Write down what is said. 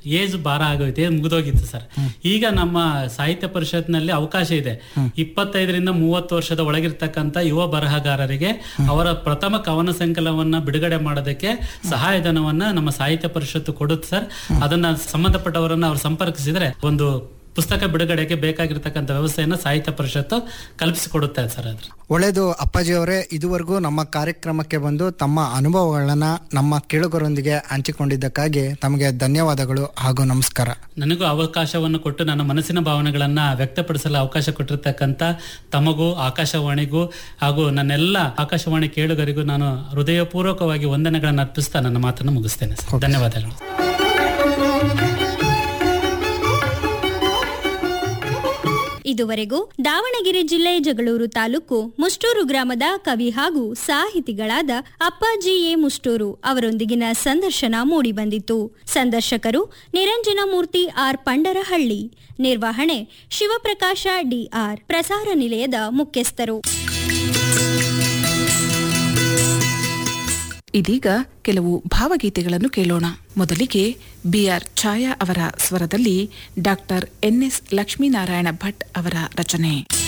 age ಭಾರ ಆಗೋಯ್ತು age ಮುಗಿದೋಗಿತ್ತು sir ಈಗ ನಮ್ಮ ಸಾಹಿತ್ಯ ಪರಿಷತ್ನಲ್ಲಿ ಅವಕಾಶ ಇದೆ ಇಪ್ಪತ್ತೈದರಿಂದ ಮೂವತ್ತು ವರ್ಷದ ಒಳಗಿರ್ತಕ್ಕಂಥ ಯುವ ಬರಹಗಾರರಿಗೆ ಅವರ ಪ್ರಥಮ ಕವನ ಸಂಕಲನವನ್ನ ಬಿಡುಗಡೆ ಮಾಡೋದಕ್ಕೆ ಸಹಾಯಧನವನ್ನ ನಮ್ಮ ಸಾಹಿತ್ಯ ಪರಿಷತ್ತು ಕೊಡುತ್ತೆ ಸರ್ ಅದನ್ನ ಸಂಬಂಧಪಟ್ಟವರನ್ನ ಅವ್ರು ಸಂಪರ್ಕಿಸಿದ್ರೆ ಒಂದು ಪುಸ್ತಕ ಬಿಡುಗಡೆಗೆ ಬೇಕಾಗಿರ್ತಕ್ಕಂಥ ವ್ಯವಸ್ಥೆಯನ್ನ ಸಾಹಿತ್ಯ ಪರಿಷತ್ತು ಕಲ್ಪಿಸಿಕೊಡುತ್ತೆ ಸರ್ ಅದ್ರ ಒಳ್ಳೆಯದು ಅಪ್ಪಾಜಿ ಅವರೇ ಇದುವರೆಗೂ ನಮ್ಮ ಕಾರ್ಯಕ್ರಮಕ್ಕೆ ಬಂದು ತಮ್ಮ ಅನುಭವಗಳನ್ನ ನಮ್ಮ ಕೇಳುಗರೊಂದಿಗೆ ಹಂಚಿಕೊಂಡಿದ್ದಕ್ಕಾಗಿ ತಮಗೆ ಧನ್ಯವಾದಗಳು ಹಾಗೂ ನಮಸ್ಕಾರ ನನಗೂ ಅವಕಾಶವನ್ನು ಕೊಟ್ಟು ನನ್ನ ಮನಸ್ಸಿನ ಭಾವನೆಗಳನ್ನ ವ್ಯಕ್ತಪಡಿಸಲು ಅವಕಾಶ ಕೊಟ್ಟಿರ್ತಕ್ಕಂಥ ತಮಗೂ ಆಕಾಶವಾಣಿಗೂ ಹಾಗೂ ನನ್ನೆಲ್ಲ ಆಕಾಶವಾಣಿ ಕೇಳುಗರಿಗೂ ನಾನು ಹೃದಯಪೂರ್ವಕವಾಗಿ ವಂದನೆಗಳನ್ನು ಅರ್ಪಿಸ್ತಾ ನನ್ನ ಮಾತನ್ನು ಮುಗಿಸ್ತೇನೆ ಸರ್ ಧನ್ಯವಾದಗಳು ಇದುವರೆಗೂ ದಾವಣಗೆರೆ ಜಿಲ್ಲೆ ಜಗಳೂರು ತಾಲೂಕು ಮುಷ್ಟೂರು ಗ್ರಾಮದ ಕವಿ ಹಾಗೂ ಸಾಹಿತಿಗಳಾದ ಅಪ್ಪಾಜಿ ಎ ಮುಷ್ಟೂರು ಅವರೊಂದಿಗಿನ ಸಂದರ್ಶನ ಮೂಡಿಬಂದಿತು ಸಂದರ್ಶಕರು ನಿರಂಜನಮೂರ್ತಿ ಆರ್ ಪಂಡರಹಳ್ಳಿ ನಿರ್ವಹಣೆ ಶಿವಪ್ರಕಾಶ ಡಿಆರ್ ಪ್ರಸಾರ ನಿಲಯದ ಮುಖ್ಯಸ್ಥರು ಇದೀಗ ಕೆಲವು ಭಾವಗೀತೆಗಳನ್ನು ಕೇಳೋಣ ಮೊದಲಿಗೆ ಬಿಆರ್ ಛಾಯಾ ಅವರ ಸ್ವರದಲ್ಲಿ ಡಾಕ್ಟರ್ ಎನ್ಎಸ್ ಲಕ್ಷ್ಮೀನಾರಾಯಣ ಭಟ್ ಅವರ ರಚನೆ